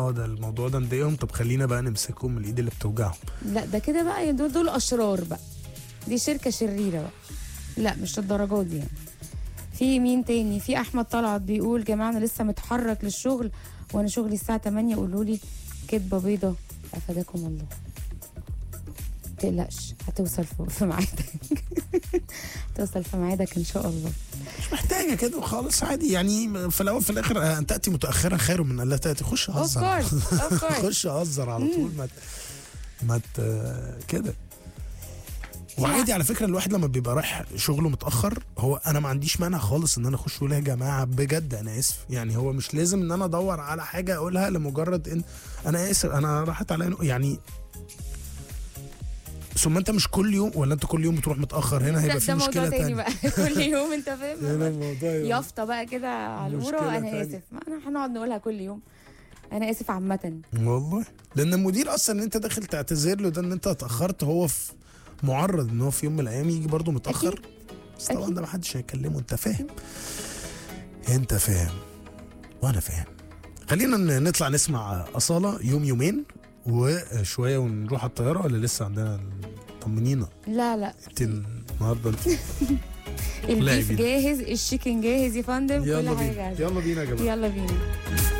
اه ده الموضوع ده مضايقهم طب خلينا بقى نمسكهم من الايد اللي بتوجعهم لا ده كده بقى دول, دول اشرار بقى دي شركه شريره بقى لا مش الدرجات دي يعني في مين تاني في احمد طلعت بيقول جماعه انا لسه متحرك للشغل وانا شغلي الساعه 8 قولوا لي كدبه بيضه افادكم الله تقلقش هتوصل في- في ميعادك توصل في ميعادك ان شاء الله مش محتاجه كده خالص عادي يعني في الاول في الاخر آه، ان تاتي متاخرا خير من ان لا تاتي خش اوف هزر كورس اوف كورس خش هزر على طول ما ت- ما ت- كده وعادي على فكره الواحد لما بيبقى رايح شغله متاخر هو انا ما عنديش مانع خالص ان انا اخش اقول يا جماعه بجد انا اسف يعني هو مش لازم ان انا ادور على حاجه اقولها لمجرد ان انا اسف انا راحت عليا يعني ثم انت مش كل يوم ولا انت كل يوم بتروح متاخر هنا ده, هيبقى ده في موضوع مشكله تاني تانية بقى كل يوم انت فاهم هنا الموضوع يبقى- يافطه بقى كده على مشكلة الورا انا تانية. اسف ما انا هنقعد نقولها كل يوم انا اسف عامه والله لان المدير اصلا ان انت داخل تعتذر له ده ان انت اتاخرت هو في معرض ان هو في يوم من الايام يجي برضه متاخر أكيد. بس طبعا أكيد. ده محدش هيكلمه انت فاهم انت فاهم وانا فاهم خلينا ن- نطلع نسمع اصاله يوم يومين وشويه ونروح على الطياره ولا لسه عندنا طمنينا لا لا انت النهارده انت البيف لاعبين. جاهز الشيكن جاهز يا فندم يلا كل حاجه بينا جاهزه يلا بينا يا جماعه يلا بينا